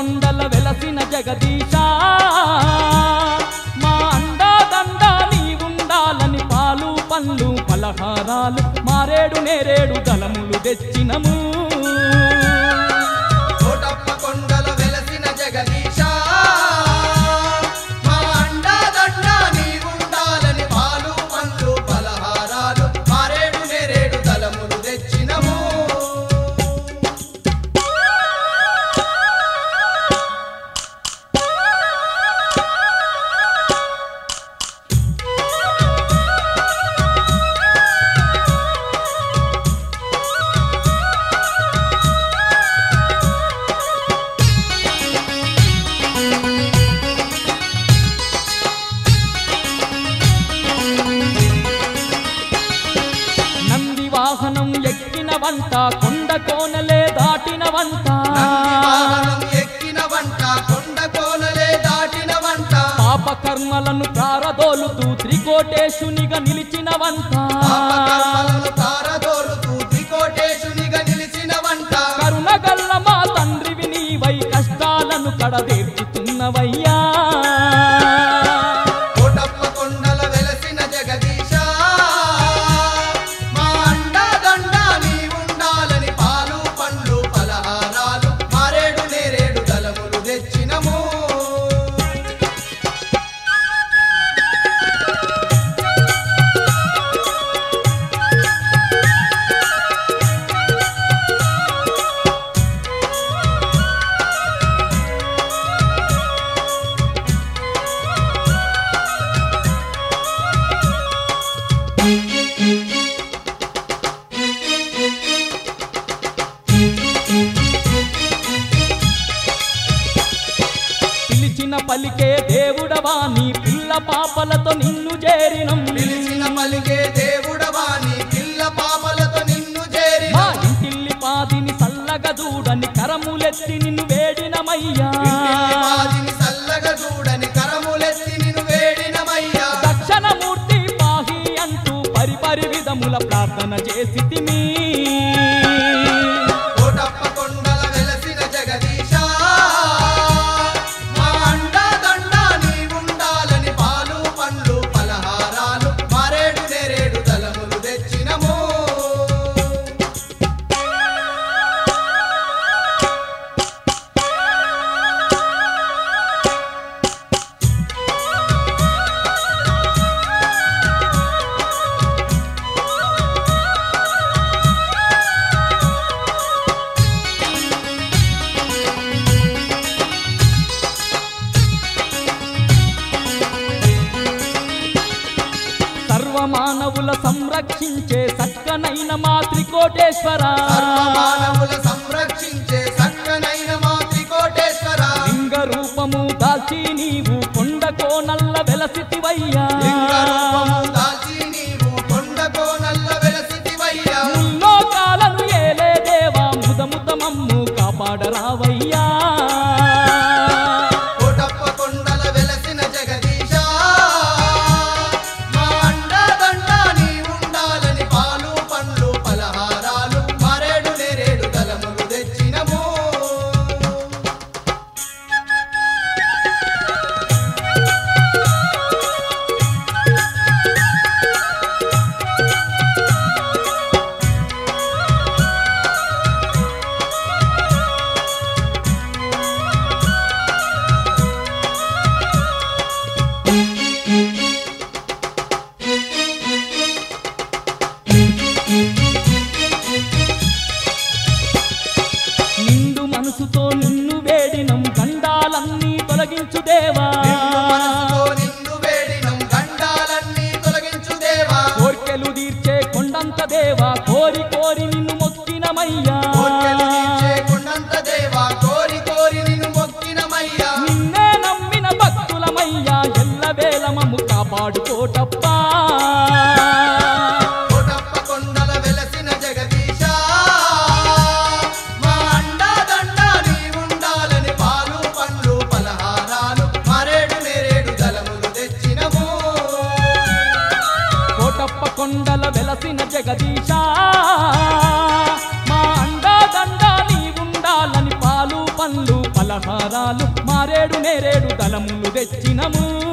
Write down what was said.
కొండల వెలసిన జగదీశ మా అండాదండ నీ ఉండాలని పాలు పండ్లు పలహారాలు మారేడు నేరేడు దళములు తెచ్చినము కోటప్ప కొండల వెలసిన జగదీశ మా అండాదండ నీవుండాలని పాలు పండ్లు పలహారాలు మారేడు నేరేడు తలములు తెచ్చినము నంది వాహనం ఎక్కిన వంట కొండ కోనలే దాటిన వంట నంది వాహనం ఎక్కిన వంట కొండ కోనలే దాటిన వంట పాప కర్మలను ప్రారదోలుతూ త్రికోటేశునిగా నిలిచిన వంట పాపకర్మలను తారదోలుతూ త్రికోటేశునిగా నిలిచిన వంట కరుణ గల్ల మా తండ్రివి నీవై కష్టాలను కడదేర్చుతున్నవయ్యా కోటప్ప కొండల వెలసిన జగదీశ మా అండాదండ నీవుండాలని పాలు పండ్లు పలహారాలు మారేడు నేరేడు తలములు తెచ్చినము పిలిచిన పలికే దేవుడవా నీ పిల్ల పాపలతో నిన్ను చేరినం పిలిచిన పలికే దేవుడవా నీ పిల్ల పాపలతో నిన్ను చేరి మా ఇంటిల్లి పాదిని సల్లగా చూడని కరములెత్తి నిన్ను వేడినమయ్యా పాదిని సల్లగా చూడని కరములెత్తి నిన్ను వేడినమయ్యా దక్షిణమూర్తి పాహి అంటూ పరిపరి విధముల ప్రార్థన చేసి తిమి కోటప్ప కొండల వెలసిన జగదీశ మా అండాదండ నీవుండాలని పాలు పండ్లు పలహారాలు మారేడు నేరేడు తలములు తెచ్చినము సర్వమానవుల సంరక్షించే సక్కనైన మా త్రికోటేశ్వర సర్వమానవుల సంరక్షించే సక్కనైన మా త్రికోటేశ్వర లింగ రూపము దాల్చి నీవు కొండ కోనల్ల వెలసితివయ్యా లింగ రూపము దాల్చి నీవు కొండ కోనల్ల వెలసితివయ్యా ముల్లోకాలను ఏలే దేవా ముద ముద మమ్ము కాపాడరావయ్యా కోటప్ప కొండల వెలసిన జగదీశ మా అండాదండ నీవుండాలని పాలు పండ్లు పలహారాలు మారేడు నేరేడు తలములు తెచ్చినము నిండు మనసుతో నిన్ను వేడినం గండాలన్నీ తొలగించు దేవా నిన్ను మనసుతో నిన్ను వేడినం గండాలన్నీ తొలగించు దేవా కోర్కెలు తీర్చే కొండంత దేవా కోరి కోరి నిన్ను మొక్కినమయ్యా కోర్కెలు తీర్చే కొండంత దేవా కోరి కోరి నిన్ను మొక్కినమయ్యా నిన్నే నమ్మిన భక్తులమయ్యా ఎల్లవేళ మమ్ము కాపాడుకోటప్పా కోటప్ప కొండల వెలసిన జగదీశ మా అండాదండ నీవుండాలని పాలు పండ్లు పలహారాలు మారేడు నేరేడు తలములు తెచ్చినము కోటప్ప కొండల వెలసిన జగదీశ మా అండాదండ నీ ఉండాలని పాలు పండ్లు పలహారాలు తెచ్చినము